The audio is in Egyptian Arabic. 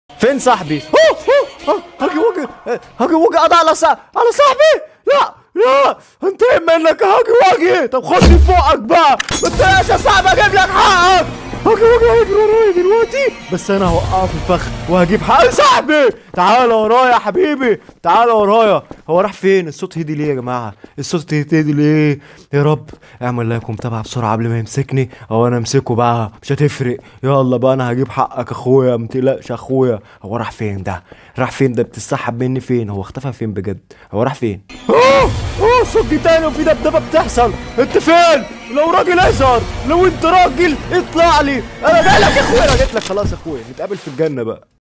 فين صاحبي أوه، أوه، آه، هاجي وجه آه، هاجي وجه قضى على صا... على صاحبي لا لا انتقم منك يا هاجي وجه طب خش في بقك بقى ما تنساش يا صاحبي اجيب لك حقك هاجي وجه هيجري ورايا دلوقتي بس انا هوقعه في الفخ وهجيب حق صاحبي تعال ورايا يا حبيبي تعال ورايا هو راح فين الصوت هدي ليه يا جماعه الصوت هدي ليه يا رب اعمل لايك ومتابعه بسرعه قبل ما يمسكني او انا امسكه بقى مش هتفرق يلا بقى انا هجيب حقك اخويا ما تقلقش يا اخويا هو راح فين ده راح فين ده بتسحب مني فين هو اختفى فين بجد هو راح فين اوه اوه صوت تاني وفي دبدبه بتحصل انت فين لو راجل ازهر لو انت راجل اطلع لي انا جاي لك يا اخويا انا جيت لك خلاص يا اخويا نتقابل في الجنه بقى